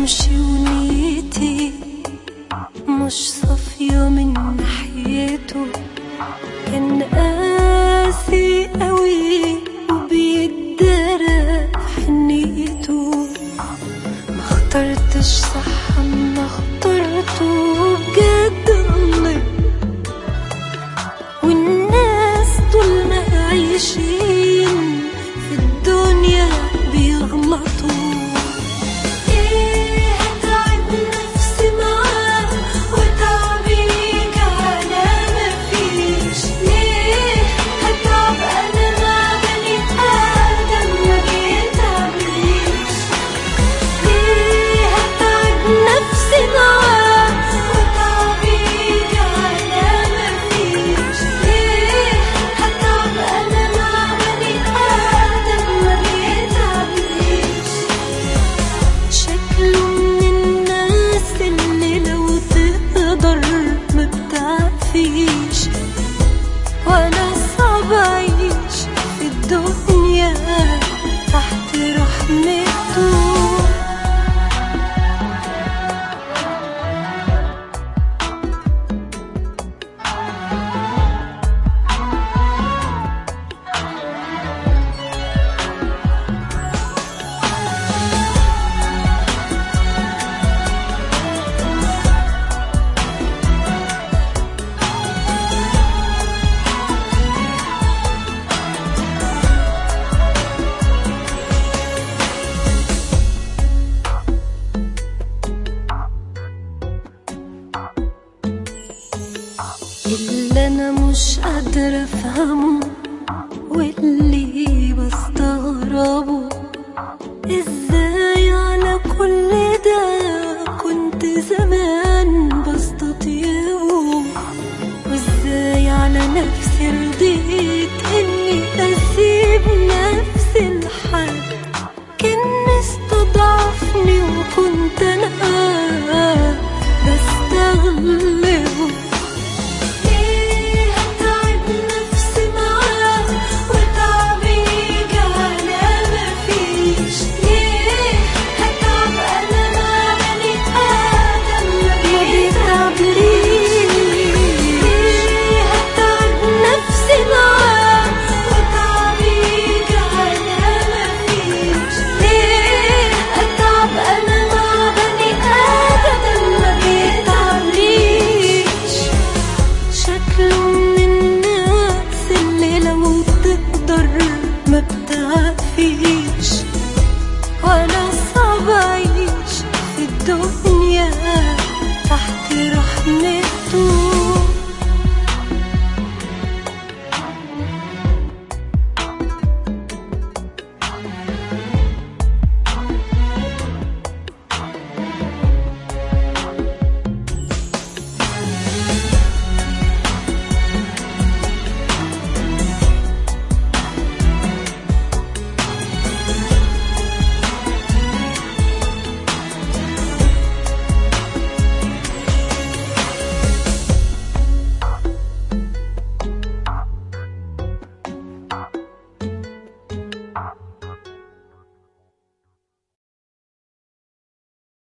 بمشي ونيتي مش صافية من ناحيته كان قاسي قوي وبيتدرى في حنيته ما اخترتش صح ما اخترته بجد الله والناس طول ما عايشين في الدنيا بيغلطوا ايه هتعب نفسي معاه وتعبي يجي على مفيش ليه هتعب انا مع بني ادم ما بيتعبنيش ليه هتعب نفسي معاه وتعبي يجي على مفيش ليه هتعب انا مع بني ادم ما بيتعبنيش شكله من الناس اللي لو تقدر ما بتعفيش وانا صعب اعيش في الدنيا تحت رحمته اللي انا مش قادرة افهمه واللي بستغربه ازاي على كل ده كنت زمان بستطيعه وازاي على نفسي رضيت اني اسيب نفسي لحد كان مستضعفني وكنت انا